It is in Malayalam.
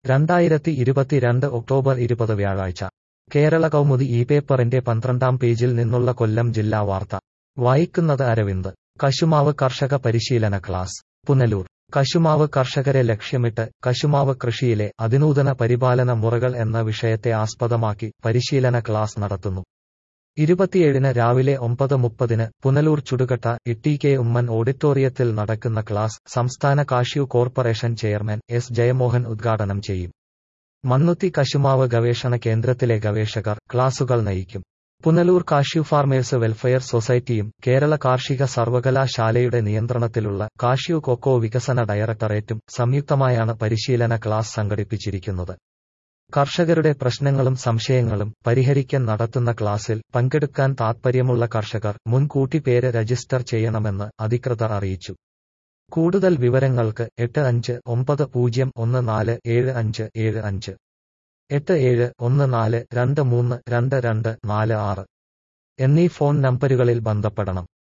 രണ്ടായിരത്തി ഇരുപത്തിരണ്ട് ഒക്ടോബർ ഇരുപത് വ്യാഴാഴ്ച കേരള കൗമുദി ഈ പേപ്പറിന്റെ പന്ത്രണ്ടാം പേജിൽ നിന്നുള്ള കൊല്ലം ജില്ലാ വാർത്ത വായിക്കുന്നത് അരവിന്ദ് കശുമാവ് കർഷക പരിശീലന ക്ലാസ് പുനലൂർ കശുമാവ് കർഷകരെ ലക്ഷ്യമിട്ട് കശുമാവ് കൃഷിയിലെ അതിനൂതന പരിപാലന മുറകൾ എന്ന വിഷയത്തെ ആസ്പദമാക്കി പരിശീലന ക്ലാസ് നടത്തുന്നു ഇരുപത്തിയേഴിന് രാവിലെ ഒമ്പത് മുപ്പതിന് പുനലൂർ ചുടുകട്ട ഇട്ടി കെ ഉമ്മൻ ഓഡിറ്റോറിയത്തിൽ നടക്കുന്ന ക്ലാസ് സംസ്ഥാന cashew corporation chairman S Jayamohan ഉദ്ഘാടനം ചെയ്യും മണ്ണുത്തി കശുമാവ് ഗവേഷണ കേന്ദ്രത്തിലെ ഗവേഷകർ ക്ലാസുകൾ നയിക്കും പുനലൂർ കാഷ്യൂ ഫാർമേഴ്സ് വെൽഫെയർ സൊസൈറ്റിയും കേരള കാർഷിക സർവകലാശാലയുടെ നിയന്ത്രണത്തിലുള്ള കാഷ്യൂ കൊക്കോ വികസന ഡയറക്ടറേറ്റും സംയുക്തമായാണ് പരിശീലന ക്ലാസ് സംഘടിപ്പിച്ചിരിക്കുന്നത് കർഷകരുടെ പ്രശ്നങ്ങളും സംശയങ്ങളും പരിഹരിക്കാൻ നടത്തുന്ന ക്ലാസ്സിൽ പങ്കെടുക്കാൻ താൽപ്പര്യമുള്ള കർഷകർ മുൻകൂട്ടി പേര് രജിസ്റ്റർ ചെയ്യണമെന്ന് അധികൃതർ അറിയിച്ചു കൂടുതൽ വിവരങ്ങൾക്ക് എട്ട് അഞ്ച് ഒമ്പത് പൂജ്യം ഒന്ന് നാല് ഏഴ് അഞ്ച് ഏഴ് അഞ്ച് എട്ട് ഏഴ് ഒന്ന് നാല് രണ്ട് മൂന്ന് രണ്ട് രണ്ട് നാല് ആറ് എന്നീ ഫോൺ നമ്പരുകളിൽ ബന്ധപ്പെടണം